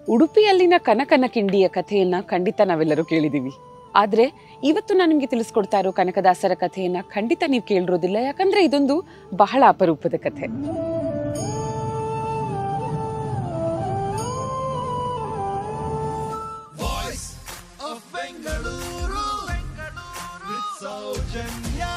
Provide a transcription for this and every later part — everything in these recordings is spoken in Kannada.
ಉಡುಪಿಯಲ್ಲಿನ ಕನಕನ ಕಿಂಡಿಯ ಕಥೆಯನ್ನ ಖಂಡಿತ ನಾವೆಲ್ಲರೂ ಕೇಳಿದೀವಿ ಆದ್ರೆ ಇವತ್ತು ನಾನು ನಿಮ್ಗೆ ತಿಳಿಸ್ಕೊಡ್ತಾ ಇರೋ ಕನಕದಾಸರ ಕಥೆಯನ್ನ ಖಂಡಿತ ನೀವು ಕೇಳಿರೋದಿಲ್ಲ ಯಾಕಂದ್ರೆ ಇದೊಂದು ಬಹಳ ಅಪರೂಪದ ಕಥೆ Voice of Bengaluru. With Saujanya.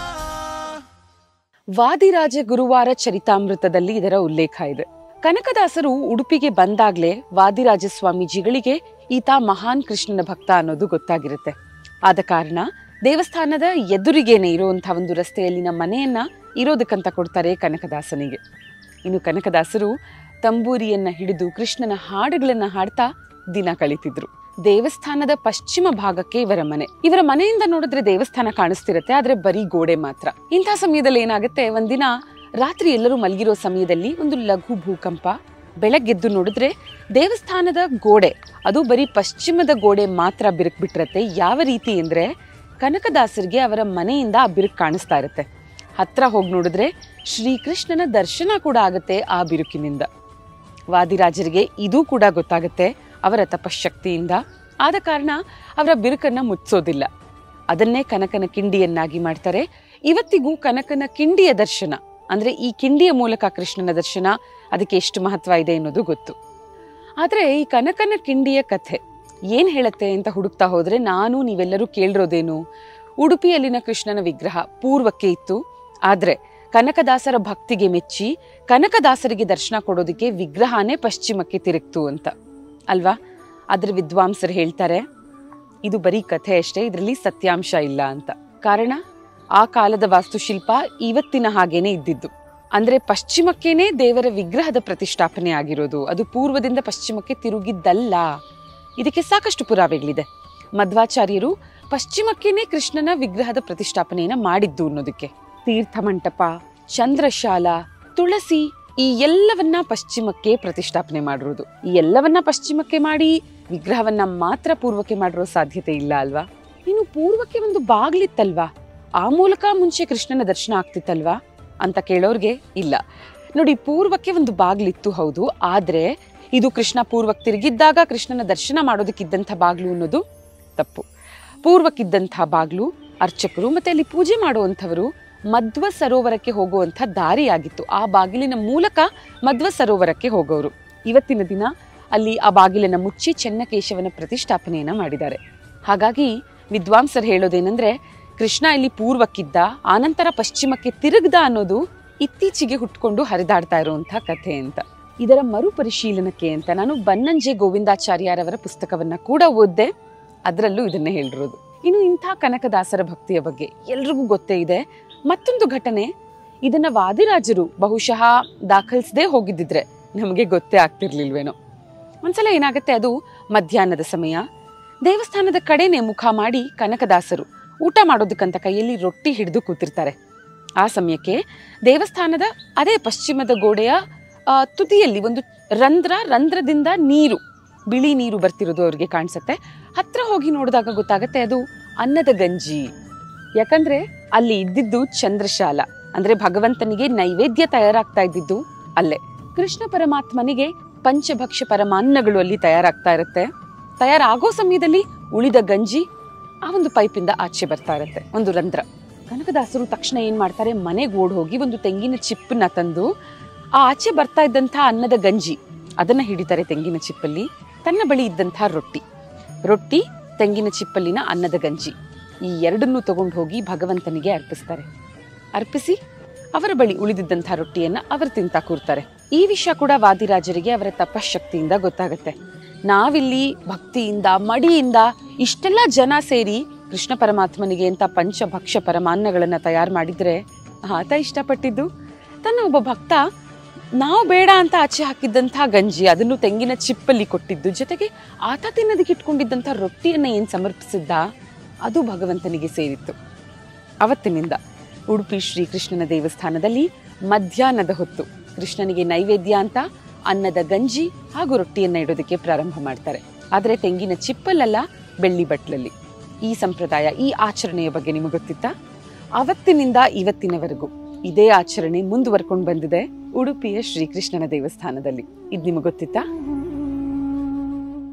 Vadiraja ಗುರುವಾರ ಚರಿತಾಮೃತದಲ್ಲಿ ಇದರ ಉಲ್ಲೇಖ ಇದೆ ಕನಕದಾಸರು ಉಡುಪಿಗೆ ಬಂದಾಗ್ಲೇ ವಾದಿರಾಜ ಸ್ವಾಮೀಜಿಗಳಿಗೆ ಈತ ಮಹಾನ್ ಕೃಷ್ಣನ ಭಕ್ತ ಅನ್ನೋದು ಗೊತ್ತಾಗಿರುತ್ತೆ ಆದ ಕಾರಣ ದೇವಸ್ಥಾನದ ಎದುರಿಗೇನೆ ಇರುವಂತಹ ಒಂದು ರಸ್ತೆಯಲ್ಲಿನ ಮನೆಯನ್ನ ಇರೋದಕ್ಕಂತ ಕೊಡ್ತಾರೆ ಕನಕದಾಸನಿಗೆ ಇನ್ನು ಕನಕದಾಸರು ತಂಬೂರಿಯನ್ನ ಹಿಡಿದು ಕೃಷ್ಣನ ಹಾಡುಗಳನ್ನ ಹಾಡ್ತಾ ದಿನ ಕಳೀತಿದ್ರು ದೇವಸ್ಥಾನದ ಪಶ್ಚಿಮ ಭಾಗಕ್ಕೆ ಇವರ ಮನೆ ಇವರ ಮನೆಯಿಂದ ನೋಡಿದ್ರೆ ದೇವಸ್ಥಾನ ಕಾಣಿಸ್ತಿರತ್ತೆ ಆದ್ರೆ ಬರೀ ಗೋಡೆ ಮಾತ್ರ ಇಂಥ ಸಮಯದಲ್ಲಿ ಏನಾಗುತ್ತೆ ಒಂದಿನ ರಾತ್ರಿ ಎಲ್ಲರೂ ಮಲಗಿರೋ ಸಮಯದಲ್ಲಿ ಒಂದು ಲಘು ಭೂಕಂಪ ಬೆಳಗ್ಗೆದ್ದು ನೋಡಿದ್ರೆ ದೇವಸ್ಥಾನದ ಗೋಡೆ ಅದು ಬರೀ ಪಶ್ಚಿಮದ ಗೋಡೆ ಮಾತ್ರ ಬಿರುಕು ಬಿಟ್ಟಿರತ್ತೆ ಯಾವ ರೀತಿ ಅಂದ್ರೆ ಕನಕದಾಸರಿಗೆ ಅವರ ಮನೆಯಿಂದ ಆ ಬಿರುಕು ಕಾಣಿಸ್ತಾ ಇರುತ್ತೆ ಹತ್ರ ಹೋಗಿ ನೋಡಿದ್ರೆ ಶ್ರೀಕೃಷ್ಣನ ದರ್ಶನ ಕೂಡ ಆಗುತ್ತೆ ಆ ಬಿರುಕಿನಿಂದ ವಾದಿರಾಜರಿಗೆ ಇದು ಕೂಡ ಗೊತ್ತಾಗುತ್ತೆ ಅವರ ತಪಶಕ್ತಿಯಿಂದ ಆದ ಕಾರಣ ಅವರ ಬಿರುಕನ್ನ ಮುಚ್ಚೋದಿಲ್ಲ ಅದನ್ನೇ ಕನಕನ ಕಿಂಡಿಯನ್ನಾಗಿ ಮಾಡ್ತಾರೆ ಇವತ್ತಿಗೂ ಕನಕನ ಕಿಂಡಿಯ ದರ್ಶನ ಅಂದ್ರೆ ಈ ಕಿಂಡಿಯ ಮೂಲಕ ಕೃಷ್ಣನ ದರ್ಶನ ಅದಕ್ಕೆ ಎಷ್ಟು ಮಹತ್ವ ಇದೆ ಅನ್ನೋದು ಗೊತ್ತು ಆದ್ರೆ ಈ ಕನಕನ ಕಿಂಡಿಯ ಕಥೆ ಏನ್ ಹೇಳತ್ತೆ ಅಂತ ಹುಡುಕ್ತಾ ಹೋದ್ರೆ ನಾನು ನೀವೆಲ್ಲರೂ ಕೇಳಿರೋದೇನು ಉಡುಪಿಯಲ್ಲಿನ ಕೃಷ್ಣನ ವಿಗ್ರಹ ಪೂರ್ವಕ್ಕೆ ಇತ್ತು ಆದ್ರೆ ಕನಕದಾಸರ ಭಕ್ತಿಗೆ ಮೆಚ್ಚಿ ಕನಕದಾಸರಿಗೆ ದರ್ಶನ ಕೊಡೋದಕ್ಕೆ ವಿಗ್ರಹನೇ ಪಶ್ಚಿಮಕ್ಕೆ ತಿರುಗ್ತು ಅಂತ ಅಲ್ವಾ ಅದ್ರ ವಿದ್ವಾಂಸರು ಹೇಳ್ತಾರೆ ಇದು ಬರೀ ಕಥೆ ಅಷ್ಟೇ ಇದರಲ್ಲಿ ಸತ್ಯಾಂಶ ಇಲ್ಲ ಅಂತ ಕಾರಣ ಆ ಕಾಲದ ವಾಸ್ತುಶಿಲ್ಪ ಇವತ್ತಿನ ಹಾಗೇನೆ ಇದ್ದಿದ್ದು ಅಂದ್ರೆ ಪಶ್ಚಿಮಕ್ಕೇನೆ ದೇವರ ವಿಗ್ರಹದ ಪ್ರತಿಷ್ಠಾಪನೆ ಆಗಿರೋದು ಅದು ಪೂರ್ವದಿಂದ ಪಶ್ಚಿಮಕ್ಕೆ ತಿರುಗಿದ್ದಲ್ಲ ಇದಕ್ಕೆ ಸಾಕಷ್ಟು ಪುರಾವೆಗಳಿದೆ ಮಧ್ವಾಚಾರ್ಯರು ಪಶ್ಚಿಮಕ್ಕೇನೆ ಕೃಷ್ಣನ ವಿಗ್ರಹದ ಪ್ರತಿಷ್ಠಾಪನೆಯನ್ನ ಮಾಡಿದ್ದು ಅನ್ನೋದಕ್ಕೆ ತೀರ್ಥ ಮಂಟಪ ಚಂದ್ರಶಾಲ ತುಳಸಿ ಈ ಎಲ್ಲವನ್ನ ಪಶ್ಚಿಮಕ್ಕೆ ಪ್ರತಿಷ್ಠಾಪನೆ ಮಾಡಿರೋದು ಈ ಎಲ್ಲವನ್ನ ಪಶ್ಚಿಮಕ್ಕೆ ಮಾಡಿ ವಿಗ್ರಹವನ್ನ ಮಾತ್ರ ಪೂರ್ವಕ್ಕೆ ಮಾಡಿರೋ ಸಾಧ್ಯತೆ ಇಲ್ಲ ಅಲ್ವಾ ಇನ್ನು ಪೂರ್ವಕ್ಕೆ ಒಂದು ಬಾಗ್ಲಿತ್ತಲ್ವಾ ಆ ಮೂಲಕ ಮುಂಚೆ ಕೃಷ್ಣನ ದರ್ಶನ ಆಗ್ತಿತ್ತಲ್ವಾ ಅಂತ ಕೇಳೋರ್ಗೆ ಇಲ್ಲ ನೋಡಿ ಪೂರ್ವಕ್ಕೆ ಒಂದು ಬಾಗ್ಲಿತ್ತು ಹೌದು ಆದ್ರೆ ಇದು ಕೃಷ್ಣ ಪೂರ್ವಕ್ಕೆ ತಿರುಗಿದ್ದಾಗ ಕೃಷ್ಣನ ದರ್ಶನ ಮಾಡೋದಕ್ಕಿದ್ದಂಥ ಬಾಗ್ಲು ಅನ್ನೋದು ತಪ್ಪು ಪೂರ್ವಕ್ಕಿದ್ದಂಥ ಬಾಗ್ಲು ಅರ್ಚಕರು ಮತ್ತೆ ಅಲ್ಲಿ ಪೂಜೆ ಮಾಡುವಂಥವರು ಮಧ್ವ ಸರೋವರಕ್ಕೆ ಹೋಗುವಂಥ ದಾರಿಯಾಗಿತ್ತು ಆ ಬಾಗಿಲಿನ ಮೂಲಕ ಮಧ್ವ ಸರೋವರಕ್ಕೆ ಹೋಗೋರು ಇವತ್ತಿನ ದಿನ ಅಲ್ಲಿ ಆ ಬಾಗಿಲನ್ನ ಮುಚ್ಚಿ ಚೆನ್ನಕೇಶವನ ಪ್ರತಿಷ್ಠಾಪನೆಯನ್ನ ಮಾಡಿದ್ದಾರೆ ಹಾಗಾಗಿ ವಿದ್ವಾಂಸರು ಹೇಳೋದೇನೆಂದ್ರೆ ಕೃಷ್ಣ ಇಲ್ಲಿ ಪೂರ್ವಕ್ಕಿದ್ದ ಆನಂತರ ಪಶ್ಚಿಮಕ್ಕೆ ತಿರುಗ್ದ ಅನ್ನೋದು ಇತ್ತೀಚೆಗೆ ಹುಟ್ಕೊಂಡು ಹರಿದಾಡ್ತಾ ಇರುವಂತಹ ಕಥೆ ಅಂತ ಇದರ ಮರುಪರಿಶೀಲನಕ್ಕೆ ಅಂತ ನಾನು ಬನ್ನಂಜೆ ಗೋವಿಂದಾಚಾರ್ಯರವರ ಪುಸ್ತಕವನ್ನ ಕೂಡ ಓದ್ದೆ ಅದರಲ್ಲೂ ಇದನ್ನೇ ಹೇಳಿರೋದು ಇನ್ನು ಇಂಥ ಕನಕದಾಸರ ಭಕ್ತಿಯ ಬಗ್ಗೆ ಎಲ್ರಿಗೂ ಗೊತ್ತೇ ಇದೆ ಮತ್ತೊಂದು ಘಟನೆ ಇದನ್ನ ವಾದಿರಾಜರು ಬಹುಶಃ ದಾಖಲಿಸದೇ ಹೋಗಿದ್ದಿದ್ರೆ ನಮಗೆ ಗೊತ್ತೇ ಆಗ್ತಿರ್ಲಿಲ್ವೇನೋ ಒಂದ್ಸಲ ಏನಾಗುತ್ತೆ ಅದು ಮಧ್ಯಾಹ್ನದ ಸಮಯ ದೇವಸ್ಥಾನದ ಕಡೆನೆ ಮುಖ ಮಾಡಿ ಕನಕದಾಸರು ಊಟ ಮಾಡೋದಕ್ಕಂತ ಕೈಯಲ್ಲಿ ರೊಟ್ಟಿ ಹಿಡಿದು ಕೂತಿರ್ತಾರೆ ಆ ಸಮಯಕ್ಕೆ ದೇವಸ್ಥಾನದ ಅದೇ ಪಶ್ಚಿಮದ ಗೋಡೆಯ ಆ, ತುದಿಯಲ್ಲಿ ಒಂದು ರಂಧ್ರ ರಂಧ್ರದಿಂದ ನೀರು ಬಿಳಿ ನೀರು ಬರ್ತಿರೋದು ಅವ್ರಿಗೆ ಕಾಣಿಸುತ್ತೆ ಹತ್ರ ಹೋಗಿ ನೋಡಿದಾಗ ಗೊತ್ತಾಗತ್ತೆ ಅದು ಅನ್ನದ ಗಂಜಿ ಯಾಕಂದ್ರೆ ಅಲ್ಲಿ ಇದ್ದಿದ್ದು ಚಂದ್ರಶಾಲ ಅಂದ್ರೆ ಭಗವಂತನಿಗೆ ನೈವೇದ್ಯ ತಯಾರಾಗ್ತಾ ಇದ್ದಿದ್ದು ಅಲ್ಲೇ ಕೃಷ್ಣ ಪರಮಾತ್ಮನಿಗೆ ಪಂಚಭಕ್ಷ ಪರಮಾನ್ನಗಳು ಅಲ್ಲಿ ತಯಾರಾಗ್ತಾ ಇರುತ್ತೆ ತಯಾರಾಗೋ ಸಮಯದಲ್ಲಿ ಉಳಿದ ಗಂಜಿ ಆ ಒಂದು ಪೈಪಿಂದ ಆಚೆ ಬರ್ತಾ ಇರುತ್ತೆ ಒಂದು ರಂಧ್ರ ಕನಕದಾಸರು ತಕ್ಷಣ ಏನ್ ಮಾಡ್ತಾರೆ ಮನೆಗೆ ಓಡ್ ಹೋಗಿ ಒಂದು ತೆಂಗಿನ ಚಿಪ್ಪನ್ನ ತಂದು ಆ ಆಚೆ ಬರ್ತಾ ಇದ್ದಂಥ ಅನ್ನದ ಗಂಜಿ ಅದನ್ನ ಹಿಡಿತಾರೆ ತೆಂಗಿನ ಚಿಪ್ಪಲ್ಲಿ ತನ್ನ ಬಳಿ ಇದ್ದಂಥ ರೊಟ್ಟಿ ರೊಟ್ಟಿ ತೆಂಗಿನ ಚಿಪ್ಪಲ್ಲಿನ ಅನ್ನದ ಗಂಜಿ ಈ ಎರಡನ್ನೂ ತಗೊಂಡು ಹೋಗಿ ಭಗವಂತನಿಗೆ ಅರ್ಪಿಸ್ತಾರೆ ಅರ್ಪಿಸಿ ಅವರ ಬಳಿ ಉಳಿದಿದ್ದಂಥ ರೊಟ್ಟಿಯನ್ನ ಅವರು ತಿಂತಾ ಕೂರ್ತಾರೆ ಈ ವಿಷಯ ಕೂಡ ವಾದಿರಾಜರಿಗೆ ಅವರ ತಪಶಕ್ತಿಯಿಂದ ಗೊತ್ತಾಗತ್ತೆ ನಾವಿಲ್ಲಿ ಭಕ್ತಿಯಿಂದ ಮಡಿಯಿಂದ ಇಷ್ಟೆಲ್ಲ ಜನ ಸೇರಿ ಕೃಷ್ಣ ಪರಮಾತ್ಮನಿಗೆ ಅಂತ ಪಂಚಭಕ್ಷ ಪರಮಾನ್ನಗಳನ್ನ ತಯಾರು ಮಾಡಿದ್ರೆ ಆತ ಇಷ್ಟಪಟ್ಟಿದ್ದು ತನ್ನ ಒಬ್ಬ ಭಕ್ತ ನಾವು ಬೇಡ ಅಂತ ಆಚೆ ಹಾಕಿದ್ದಂಥ ಗಂಜಿ ಅದನ್ನು ತೆಂಗಿನ ಚಿಪ್ಪಲ್ಲಿ ಕೊಟ್ಟಿದ್ದು ಜೊತೆಗೆ ಆತ ತಿನ್ನೋದಕ್ಕೆ ಇಟ್ಕೊಂಡಿದ್ದಂಥ ರೊಟ್ಟಿಯನ್ನ ಏನ್ ಸಮರ್ಪಿಸಿದ್ದ ಅದು ಭಗವಂತನಿಗೆ ಸೇರಿತ್ತು ಅವತ್ತಿನಿಂದ ಉಡುಪಿ ಶ್ರೀಕೃಷ್ಣನ ದೇವಸ್ಥಾನದಲ್ಲಿ ಮಧ್ಯಾಹ್ನದ ಹೊತ್ತು ಕೃಷ್ಣನಿಗೆ ನೈವೇದ್ಯ ಅಂತ ಅನ್ನದ ಗಂಜಿ ಹಾಗೂ ರೊಟ್ಟಿಯನ್ನ ಇಡೋದಕ್ಕೆ ಪ್ರಾರಂಭ ಮಾಡ್ತಾರೆ ಆದ್ರೆ ತೆಂಗಿನ ಚಿಪ್ಪಲ್ಲಲ್ಲ ಬೆಳ್ಳಿ ಬಟ್ಲಲ್ಲಿ ಈ ಸಂಪ್ರದಾಯ ಈ ಆಚರಣೆಯ ಬಗ್ಗೆ ನಿಮಗೆ ಗೊತ್ತಿತ್ತಾ ಅವತ್ತಿನಿಂದ ಇವತ್ತಿನವರೆಗೂ ಇದೇ ಆಚರಣೆ ಮುಂದುವರ್ಕೊಂಡು ಬಂದಿದೆ ಉಡುಪಿಯ ಶ್ರೀಕೃಷ್ಣನ ದೇವಸ್ಥಾನದಲ್ಲಿ ಇದು ನಿಮಗೆ ಗೊತ್ತಿತ್ತಾ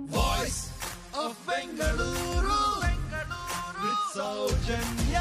ಸೌಜನ್ಯ